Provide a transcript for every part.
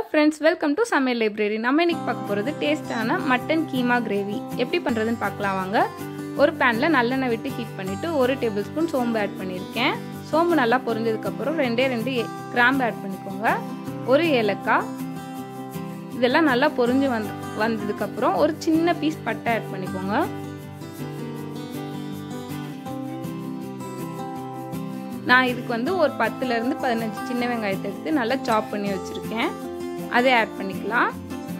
friends welcome to சமையல் library நம்ம இன்னைக்கு பார்க்க போகிறது டேஸ்டான மட்டன் கீமா கிரேவி எப்படி பண்ணுறதுன்னு பார்க்கலாம் வாங்க ஒரு பேனில் நல்லெண்ணெய் விட்டு ஹீட் பண்ணிவிட்டு ஒரு டேபிள் ஸ்பூன் சோம்பு ஆட் பண்ணியிருக்கேன் சோம்பு நல்லா பொரிஞ்சதுக்கப்புறம் ரெண்டே ரெண்டு ஏ- கிராம்பு ஆட் பண்ணிக்கோங்க ஒரு ஏலக்காய் இதெல்லாம் நல்லா பொரிஞ்சு வந்து வந்ததுக்கப்புறம் ஒரு சின்ன பீஸ் பட்டை ஆட் பண்ணிக்கோங்க நான் இதுக்கு வந்து ஒரு பத்துலேருந்து பதினஞ்சு சின்ன வெங்காயத்தை எடுத்து நல்லா சாப் பண்ணி வச்சுருக்கேன் அதை ஆட் பண்ணிக்கலாம்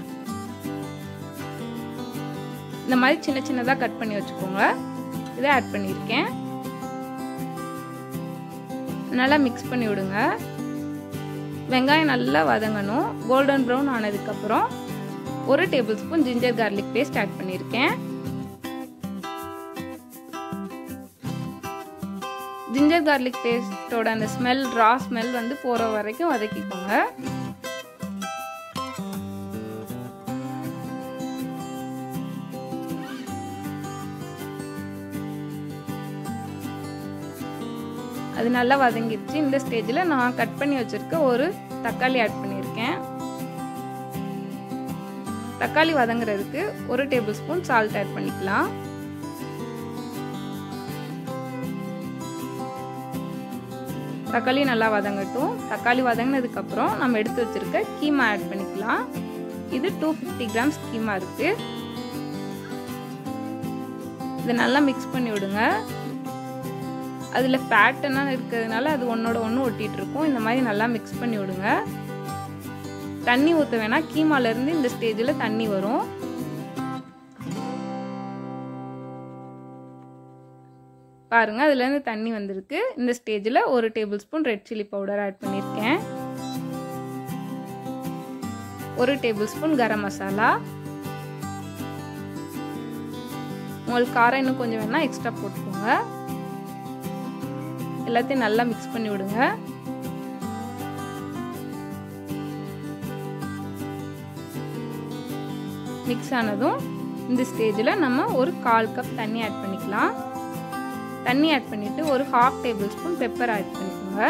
இந்த மாதிரி சின்ன சின்னதாக கட் பண்ணி வச்சுக்கோங்க இதை ஆட் பண்ணியிருக்கேன் நல்லா மிக்ஸ் பண்ணி விடுங்க வெங்காயம் நல்லா வதங்கணும் கோல்டன் ப்ரௌன் ஆனதுக்கப்புறம் ஒரு tablespoon ginger garlic paste add பண்ணியிருக்கேன் ஜிஞ்சர் கார்லிக் பேஸ்ட்டோட அந்த ஸ்மெல் ரா ஸ்மெல் வந்து போகிற வரைக்கும் வதக்கிக்கோங்க அது நல்லா வதங்கிடுச்சு இந்த ஸ்டேஜில் நான் கட் பண்ணி வச்சுருக்க ஒரு தக்காளி ஆட் பண்ணியிருக்கேன் தக்காளி வதங்குறதுக்கு ஒரு டேபிள் ஸ்பூன் சால்ட் ஆட் பண்ணிக்கலாம் தக்காளி நல்லா வதங்கட்டும் தக்காளி வதங்கினதுக்கப்புறம் நம்ம எடுத்து வச்சிருக்க கீமா ஆட் பண்ணிக்கலாம் இது டூ ஃபிஃப்டி கிராம்ஸ் கீமா இருக்கு இதை நல்லா மிக்ஸ் பண்ணி விடுங்க அதில் ஃபேட்டெல்லாம் இருக்கிறதுனால அது ஒன்றோட ஒன்று ஒட்டிகிட்டு இருக்கும் இந்த மாதிரி நல்லா மிக்ஸ் பண்ணி விடுங்க தண்ணி ஊற்ற வேணாம் கீமாலேருந்து இந்த ஸ்டேஜில் தண்ணி வரும் பாருங்க அதுலேருந்து தண்ணி வந்திருக்கு இந்த ஸ்டேஜில் ஒரு tablespoon red chilli powder add பண்ணியிருக்கேன் ஒரு டேபிள் ஸ்பூன் கரம் மசாலா உங்களுக்கு காரம் இன்னும் கொஞ்சம் வேணால் எக்ஸ்ட்ரா போட்டுக்கோங்க எல்லாத்தையும் நல்லா மிக்ஸ் பண்ணி விடுங்க மிக்ஸ் ஆனதும் இந்த ஸ்டேஜில் நம்ம ஒரு கால் கப் தண்ணி ஆட் பண்ணிக்கலாம் தண்ணி ஆட் பண்ணிவிட்டு ஒரு half tablespoon pepper add பண்ணிக்கோங்க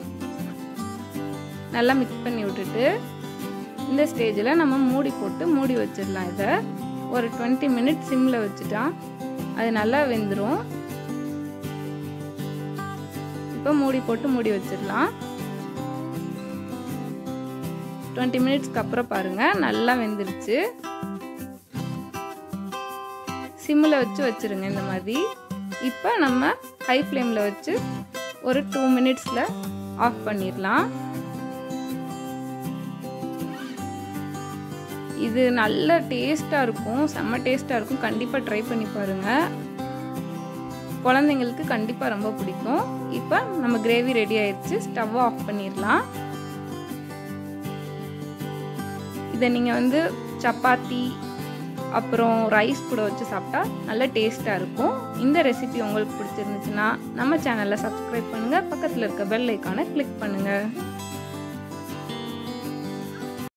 நல்லா மிக்ஸ் பண்ணி விட்டுட்டு இந்த ஸ்டேஜில் நம்ம மூடி போட்டு மூடி வச்சிடலாம் இதை ஒரு டுவெண்ட்டி மினிட்ஸ் சிம்மில் வச்சுட்டா அது நல்லா வெந்துடும் இப்போ மூடி போட்டு மூடி வச்சிடலாம் டுவெண்ட்டி மினிட்ஸ்க்கு அப்புறம் பாருங்கள் நல்லா வெந்துருச்சு சிம்மில் வச்சு வச்சுருங்க இந்த மாதிரி இப்போ நம்ம ஹை ஃப்ளேமில் வச்சு ஒரு டூ மினிட்ஸில் ஆஃப் பண்ணிடலாம் இது நல்ல டேஸ்ட்டாக இருக்கும் செம்ம டேஸ்ட்டாக இருக்கும் கண்டிப்பாக ட்ரை பண்ணி பாருங்கள் குழந்தைங்களுக்கு கண்டிப்பாக ரொம்ப பிடிக்கும் இப்போ நம்ம கிரேவி ரெடி ஆயிடுச்சு ஸ்டவ் ஆஃப் பண்ணிடலாம் இதை நீங்கள் வந்து சப்பாத்தி அப்புறம் ரைஸ் கூட வச்சு சாப்பிட்டா நல்ல டேஸ்ட்டாக இருக்கும் இந்த ரெசிபி உங்களுக்கு பிடிச்சிருந்துச்சுன்னா நம்ம சேனலை சப்ஸ்கிரைப் பண்ணுங்கள் பக்கத்தில் இருக்க பெல் ஐக்கானை கிளிக் பண்ணுங்கள்